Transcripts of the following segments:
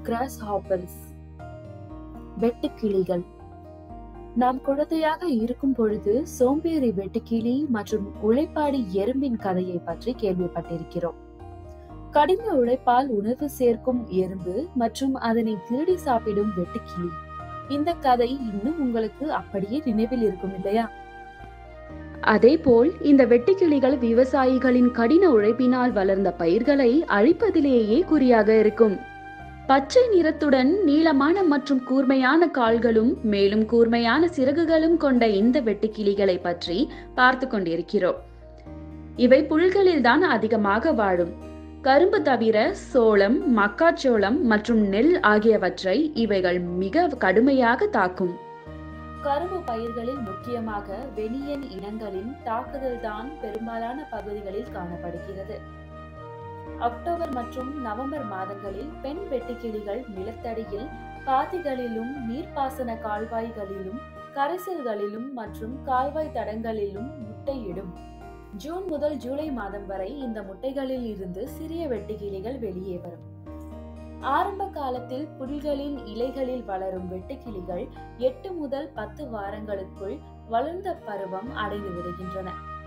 cross hoppers வெட்டுக்கிளிகள் நாம் குழந்தையாக இருக்கும் பொழுது சோம்பேறி வெட்டுக்கிளி மற்றும் உழைப்பாடி எறும்பின் கதையை பற்றி கேள்விப்பட்டிருக்கிறோம் கடின உழைப்பால் உணவு சேர்க்கும் எறும்பு மற்றும் அதனை திருடி சாப்பிடும் வெட்டுக்கிளி இந்த கதை இன்னும் உங்களுக்கு அப்படியே நினைவில் இருக்கும் இல்லையா அதேபோல் இந்த வெட்டுக்கிளிகள் விவசாயிகளின் கடின உழைப்பினால் வளர்ந்த பயிர்களை அழிப்பதிலேயே குறியாக இருக்கும் பச்சை நிறத்துடன் நீளமான மற்றும் கூர்மையான கால்களும் மேலும் கூர்மையான சிறகுகளும் கொண்ட இந்த வெட்டுக்கிளிகளை பற்றி பார்த்து கொண்டிருக்கிறோம் இவை புல்களில்தான் அதிகமாக வாழும் கரும்பு தவிர சோளம் மக்காச்சோளம் மற்றும் நெல் ஆகியவற்றை இவைகள் மிக கடுமையாக தாக்கும் கரும்பு பயிர்களில் முக்கியமாக வெனியன் இனங்களின் தாக்குதல்தான் பெரும்பாலான பகுதிகளில் காணப்படுகிறது அக்டோபர் மற்றும் நவம்பர் மாதங்களில் பெண் வெட்டுக்கிளிகள் நிலத்தடியில் பாத்திகளிலும் நீர்ப்பாசன கால்வாய்களிலும் கரைசல்களிலும் மற்றும் கால்வாய் தடங்களிலும் முட்டையிடும் ஜூன் முதல் ஜூலை மாதம் வரை இந்த முட்டைகளில் இருந்து சிறிய வெட்டுக்கிளிகள் வெளியே வரும் ஆரம்ப காலத்தில் புல்களின் இலைகளில் வளரும் வெட்டுக்கிளிகள் எட்டு முதல் பத்து வாரங்களுக்குள் வளர்ந்த பருவம் அடைந்து விடுகின்றன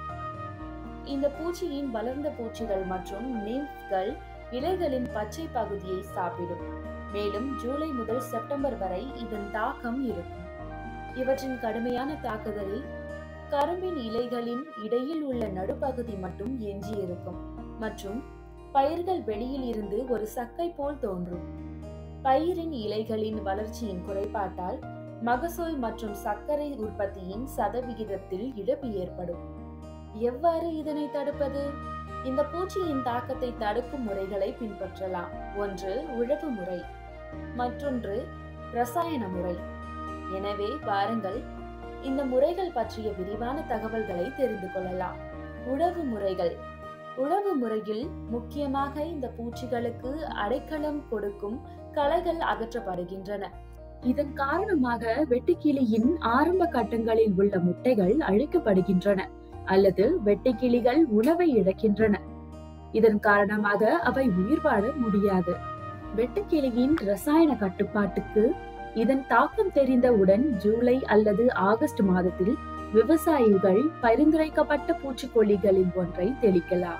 இந்த பூச்சியின் வளர்ந்த பூச்சிகள் மற்றும் நிம்ப்கள் இலைகளின் பச்சை பகுதியை சாப்பிடும் மேலும் ஜூலை முதல் செப்டம்பர் வரை இதன் தாக்கம் இருக்கும் இவற்றின் கடுமையான தாக்குதலில் கரும்பின் இலைகளின் இடையில் உள்ள நடுப்பகுதி மட்டும் எஞ்சி இருக்கும் மற்றும் பயிர்கள் வெளியில் இருந்து ஒரு சக்கை போல் தோன்றும் பயிரின் இலைகளின் வளர்ச்சியின் குறைபாட்டால் மகசூல் மற்றும் சர்க்கரை உற்பத்தியின் சதவிகிதத்தில் இழப்பு ஏற்படும் எவ்வாறு இதனை தடுப்பது இந்த பூச்சியின் தாக்கத்தை தடுக்கும் முறைகளை பின்பற்றலாம் ஒன்று உழவு முறை மற்றொன்று ரசாயன முறை எனவே வாருங்கள் இந்த முறைகள் பற்றிய விரிவான தகவல்களை தெரிந்து கொள்ளலாம் உழவு முறைகள் உழவு முறையில் முக்கியமாக இந்த பூச்சிகளுக்கு அடைக்கலம் கொடுக்கும் களைகள் அகற்றப்படுகின்றன இதன் காரணமாக வெட்டுக்கிளியின் ஆரம்ப கட்டங்களில் உள்ள முட்டைகள் அழிக்கப்படுகின்றன அல்லது வெட்டுக்கிளிகள் உணவை இழக்கின்றன இதன் காரணமாக அவை உயிர் வாழ முடியாது வெட்டுக்கிளியின் ரசாயன கட்டுப்பாட்டுக்கு இதன் தாக்கம் தெரிந்தவுடன் ஜூலை அல்லது ஆகஸ்ட் மாதத்தில் விவசாயிகள் பரிந்துரைக்கப்பட்ட பூச்சிக்கொல்லிகளில் ஒன்றை தெளிக்கலாம்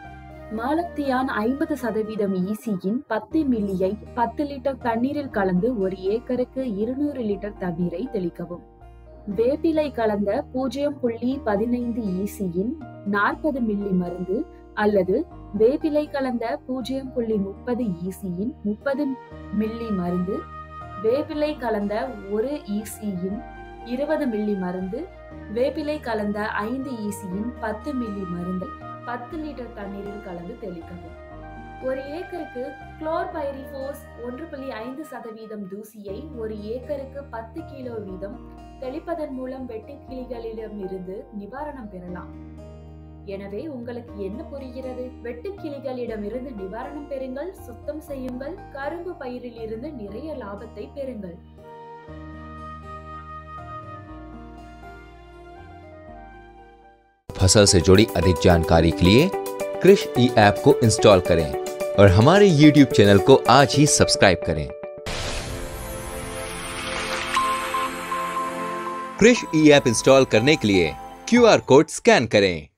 மாலத்தியான் ஐம்பது சதவீதம் ஈசியின் பத்து மில்லியை பத்து லிட்டர் தண்ணீரில் கலந்து ஒரு ஏக்கருக்கு இருநூறு லிட்டர் தண்ணீரை தெளிக்கவும் வேப்பிலை கலந்த பூஜ்ஜியம் புள்ளி பதினைந்து ஈசியின் நாற்பது மில்லி மருந்து அல்லது வேப்பிலை கலந்த பூஜ்ஜியம் புள்ளி முப்பது ஈசியின் முப்பது மில்லி மருந்து வேப்பிலை கலந்த ஒரு ஈசியின் இருபது மில்லி மருந்து வேப்பிலை கலந்த ஐந்து ஈசியின் பத்து மில்லி மருந்து பத்து லிட்டர் தண்ணீரில் கலந்து தெளிக்கவும் ஒரு ஏக்கருக்கு குளோர்பைரிஃபோஸ் ஒன்று புள்ளி ஐந்து சதவீதம் தூசியை ஒரு ஏக்கருக்கு பத்து கிலோ வீதம் தெளிப்பதன் மூலம் வெட்டுக்கிளிகளிடம் இருந்து நிவாரணம் பெறலாம் எனவே உங்களுக்கு என்ன புரிகிறது வெட்டுக்கிளிகளிடம் இருந்து நிவாரணம் பெறுங்கள் சுத்தம் செய்யுங்கள் கரும்பு பயிரில் இருந்து நிறைய லாபத்தை பெறுங்கள் फसल से जुड़ी अधिक जानकारी के लिए कृष ई ऐप को इंस्टॉल करें और हमारे YouTube चैनल को आज ही सब्सक्राइब करें कृष ई ऐप इंस्टॉल करने के लिए क्यू आर कोड स्कैन करें